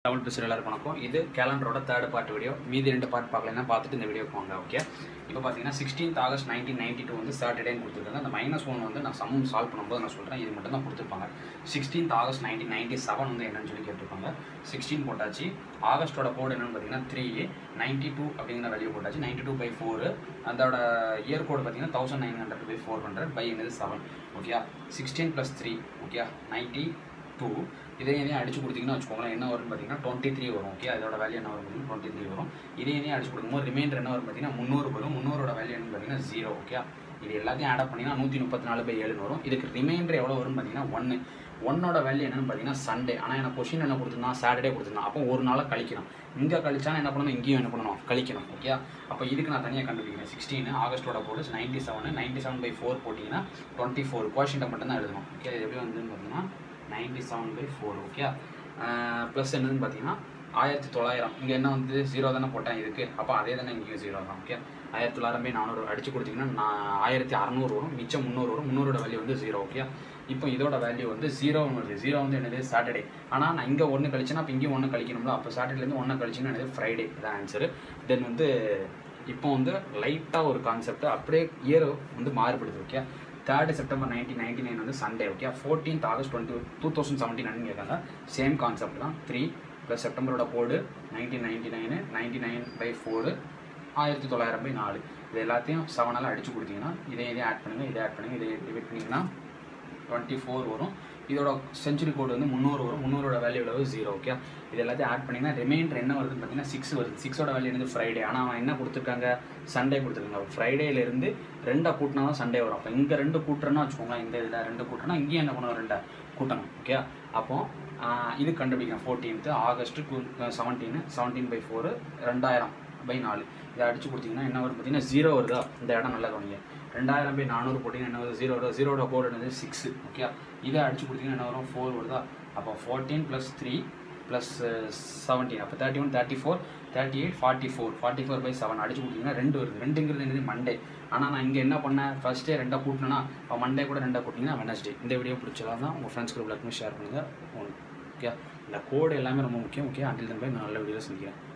down plus எல்லாருக்கும் வணக்கம் இது கேலண்டரோட தேர்ட் பார்ட் வீடியோ மீதி ரெண்டு பார்ட் பார்க்கலன்னா பார்த்துட்டு இந்த வீடியோக்கு வாங்க ஓகே இப்போ பார்த்தீங்கன்னா sixteenth August nineteen ninety two வந்து சாட்டர்டேன்னு கொடுத்துருக்காங்க அந்த மைனஸ் ஒன் வந்து நான் சம் சால்வ் பண்ணும்போது நான் சொல்கிறேன் இது மட்டும் தான் கொடுத்துருப்பாங்க sixteenth August nineteen ninety seven வந்து என்னன்னு சொல்லி கேட்டிருப்பாங்க சிக்ஸ்டீன் போட்டாச்சு ஆகஸ்ட்டோட கோடு என்னன்னு பார்த்தீங்கன்னா த்ரீ நைன்டி டூ அப்படிங்கிற வேல்யூ போட்டாச்சு நைன்டி டூ பை ஃபோர் அதோட இயர் கோடு பார்த்தீங்கன்னா thousand nine hundred by four hundred by என்னது seven okay sixteen plus three okay ninety two இதே இதையும் அடிச்சு கொடுத்தீங்கன்னா வச்சுக்கோங்களேன் என்ன வரும்னு பார்த்தீங்கன்னா டுவெண்ட்டி த்ரீ வரும் ஓகே அதோட வேல்யூ என்ன வரும் பார்த்தீங்கன்னா டுவெண்ட்டி த்ரீ வரும் இதே இதையும் அடிச்சு கொடுக்கும்போது ரிமைண்டர் என்ன வரும் பார்த்தீங்கன்னா முந்நூறு வரும் முந்நூறோட வேல்யூ என்னன்னு பார்த்தீங்கன்னா ஜீரோ ஓகே இது எல்லாத்தையும் ஆட் பண்ணிங்கன்னா நூற்றி முப்பத்தி நாலு பை ஏழுன்னு வரும் இதுக்கு ரிமைண்டர் எவ்வளோ வரும்னு பார்த்தீங்கன்னா ஒன்று ஒன்னோட வேல்யூ என்னன்னு பார்த்தீங்கன்னா சண்டே ஆனால் எனக்கு கொஷின் என்ன கொடுத்துருந்தான் சாட்டர்டே கொடுத்துருந்தான் அப்போ ஒரு நாளாக கழிக்கணும் இங்கே கழிச்சா என்ன பண்ணணும் இங்கேயும் என்ன பண்ணணும் கழிக்கணும் ஓகே அப்போ இதுக்கு நான் தனியாக கண்டுபிடிக்கிறேன் சிக்ஸ்டீன் ஆகஸ்ட்டோட போர்டு ninety seven ninety seven by four போட்டிங்கன்னா டுவெண்ட்டி ஃபோர் கோஷன்ட்டை மட்டும் தான் எழுதணும் ஓகே இது எப்படி வந்துன்னு பார்த்தீங்கன்னா ninety seven by four okay plus என்னதுன்னு பார்த்தீங்கன்னா ஆயிரத்தி தொள்ளாயிரம் இங்கே என்ன வந்து ஜீரோ தானே போட்டேன் இதுக்கு அப்போ அதே தானே இங்கேயும் ஜீரோ தான் ஓகே ஆயிரத்தி தொள்ளாயிரம் பை நானூறு அடிச்சு கொடுத்தீங்கன்னா நான் ஆயிரத்தி அறநூறு வரும் மிச்சம் முந்நூறு வரும் முந்நூறோட வேல்யூ வந்து ஜீரோ ஓகே இப்போ இதோட வேல்யூ வந்து ஜீரோன்னு வருது ஜீரோ வந்து என்னது சாட்டர்டே ஆனால் நான் இங்கே ஒன்று கழிச்சேன்னா அப்போ இங்கேயும் ஒன்று கழிக்கணும்ல அப்போ சாட்டர்டேலேருந்து ஒன்று கழிச்சுன்னா என்னது ஃப்ரைடே இதான் ஆன்சரு தென் வந்து இப்போ வந்து லைட்டாக ஒரு கான்செப்ட் அப்படியே இயர் வந்து மாறுபடுது okay third September nineteen ninety nine வந்து Sunday okay fourteenth August twenty two thousand seventeen கேட்காங்க சேம் கான்செப்ட் தான் த்ரீ ப்ளஸ் செப்டம்பரோட code nineteen ninety nine ninety nine by four ஆயிரத்தி தொள்ளாயிரம் பை நாலு இது எல்லாத்தையும் செவனால் அடிச்சு கொடுத்தீங்கன்னா இதே இதே ஆட் பண்ணுங்கள் இதே ஆட் பண்ணுங்கள் இதே டிவைட் பண்ணிங்கன்னா டுவெண்ட்டி ஃபோர் வரும் இதோட செஞ்சுரி கோடு வந்து முந்நூறு வரும் முந்நூறோட வேல்யூ எவ்வளவு ஜீரோ ஓகே இது எல்லாத்தையும் ஆட் பண்ணிங்கன்னா ரிமைண்டர் என்ன வருதுன்னு பார்த்தீங்கன்னா சிக்ஸ் வருது சிக்ஸோட வேல்யூ வந்து ஃப்ரைடே ஆனால் அவன் என்ன கொடுத்துருக்காங்க சண்டே கொடுத்துருக்காங்க ஃப்ரைடேலேருந்து ரெண்டை கூட்டினா தான் சண்டே வரும் அப்போ இங்கே ரெண்டு கூட்டுறேன்னா வச்சுக்கோங்களேன் இந்த இதில் ரெண்டு கூட்டினா இங்கேயும் என்ன பண்ணணும் ரெண்டை கூட்டணும் ஓகே அப்போ இது கண்டுபிடிக்கணும் fourteenth August two seventeen seventeen by four ரெண்டாயிரம் பை நாலு இதை அடிச்சு கொடுத்தீங்கன்னா என்ன வரும் பார்த்தீங்கன்னா ஜீரோ வருதா இந்த இடம் நல்லா கவனிங்க ரெண்டாயிரம் பை நானூறு போட்டிங்கன்னா என்ன வருது ஜீரோ வருது ஜீரோட கோடு என்னது சிக்ஸ் ஓகே இதை அடிச்சு கொடுத்தீங்கன்னா என்ன வரும் ஃபோர் வருதா அப்போ fourteen plus three plus seventeen அப்போ thirty one thirty four thirty eight forty four forty four by seven அடிச்சு கொடுத்தீங்கன்னா ரெண்டு வருது ரெண்டுங்கிறது என்னது மண்டே ஆனால் நான் இங்கே என்ன பண்ணேன் ஃபஸ்ட்டே ரெண்டாக கூட்டினா இப்போ மண்டே கூட ரெண்டாக கூட்டிங்கன்னா வெனஸ்டே இந்த வீடியோ பிடிச்சதா தான் உங்கள் ஃப்ரெண்ட்ஸ் குரூப்பில் ஷேர் பண்ணுங்கள் ஓகே இந்த கோடு எல்லாமே ரொம்ப முக்கியம் ஓகே அண்டில் தன் பை நான் நல்ல வீடியோவில் சந்திக்கிறேன்